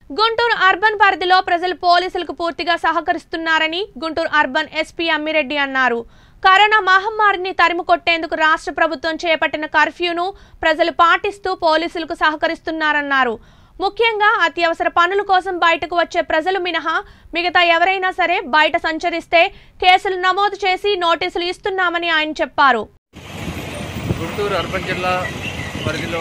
Guntur urban పరిధిలో ప్రజలు పోలీసులకు పూర్తిగా సహకరిస్తున్నారని గుంటూరు అర్బన్ ఎస్పీ అమ్మిరెడ్డి అన్నారు కరోనా మహమ్మారిని తరిమి కొట్టేందుకు రాష్ట్ర ప్రభుత్వం చేపట్టిన కర్ఫ్యూను ప్రజలు పాటిస్తూ పోలీసులకు సహకరిస్తున్నారన్నారు ముఖ్యంగా అత్యవసర పనుల కోసం బయటకు వచ్చే ప్రజలు మినహా మిగతా ఎవరైనా సరే బయట సంచరిస్తే కేసులు నమోదు చేసి నోటీసులు ఇస్తున్నామని ఆయన చెప్పారు గుంటూరు అర్బన్ జిల్లా పరిధిలో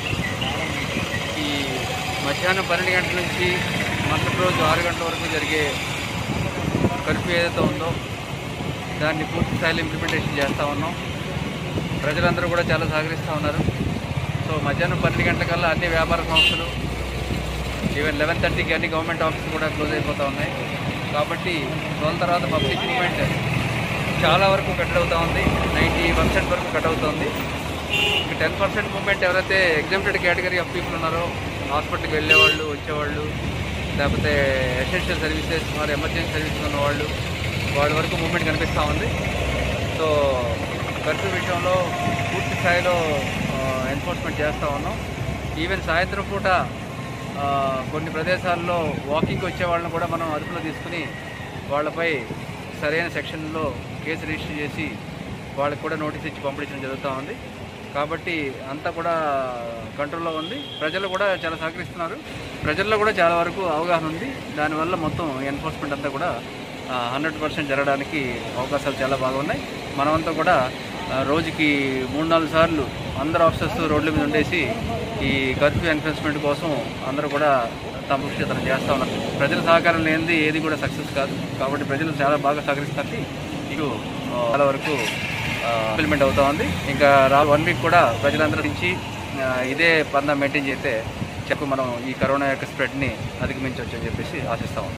ఈ మధ్యాహ్నం పన్నెండు గంటల నుంచి మరుసటి రోజు ఆరు గంటల వరకు జరిగే కర్ఫ్యూ ఏదైతే ఉందో దాన్ని పూర్తి స్థాయిలో ఇంప్లిమెంటేషన్ చేస్తూ ఉన్నాం ప్రజలందరూ కూడా చాలా సహకరిస్తూ ఉన్నారు సో మధ్యాహ్నం పన్నెండు గంటలకల్లా అన్ని వ్యాపార సంస్థలు ఈవెన్ లెవెన్ థర్టీకి అన్ని గవర్నమెంట్ ఆఫీసులు కూడా క్లోజ్ అయిపోతూ ఉన్నాయి కాబట్టి దాని తర్వాత పబ్లిక్ మూమెంట్ చాలా వరకు కట్ అవుతూ ఉంది నైంటీ పర్సెంట్ వరకు కట్ అవుతుంది ఇంకా టెన్ పర్సెంట్ మూమెంట్ ఎవరైతే ఎగ్జామ్టెడ్ కేటగిరీ ఆఫ్ పీపుల్ ఉన్నారో హాస్పిటల్కి వెళ్ళేవాళ్ళు వచ్చేవాళ్ళు లేకపోతే ఎసెన్షియల్ సర్వీసెస్ మరి ఎమర్జెన్సీ సర్వీసెస్ ఉన్నవాళ్ళు వాళ్ళ వరకు మూమెంట్ కనిపిస్తూ ఉంది సో కర్ఫ్యూ విషయంలో పూర్తి స్థాయిలో ఎన్ఫోర్స్మెంట్ చేస్తూ ఉన్నాం ఈవెన్ సాయంత్రం పూట ఆ, కొన్ని ప్రదేశాల్లో వాకింగ్ వచ్చే వాళ్ళని కూడా మనం అదుపులో తీసుకుని వాళ్ళపై సరైన సెక్షన్లో కేసు రిజిస్టర్ చేసి వాళ్ళకి కూడా నోటీస్ ఇచ్చి పంపించడం జరుగుతూ ఉంది కాబట్టి అంతా కూడా కంట్రోల్లో ఉంది ప్రజలు కూడా చాలా సహకరిస్తున్నారు ప్రజల్లో కూడా చాలా వరకు అవగాహన ఉంది దానివల్ల మొత్తం ఎన్ఫోర్స్మెంట్ అంతా కూడా హండ్రెడ్ పర్సెంట్ జరగడానికి అవకాశాలు చాలా బాగున్నాయి మనమంతా కూడా ఆ, రోజుకి మూడు నాలుగు సార్లు అందరు ఆఫీసర్స్ రోడ్ల మీద ఉండేసి ఈ కర్ఫ్యూ ఎన్ఫోర్స్మెంట్ కోసం అందరూ కూడా తమ కృషి తను చేస్తూ ఉన్నారు ప్రజల సహకారం లేనిది ఏది కూడా సక్సెస్ కాదు కాబట్టి ప్రజలు చాలా బాగా సహకరిస్తారు ఇటు ఆ, చాలా వరకు ఇంప్లిమెంట్ అవుతా ఉంది ఇంకా రా వన్ వీక్ కూడా ప్రజలందరూ నుంచి ఆ, ఇదే పందా మెయింటైన్ చేస్తే చెప్పు మనం ఈ కరోనా యొక్క స్ప్రెడ్ని అధిగమించవచ్చు అని చెప్పేసి ఆశిస్తాం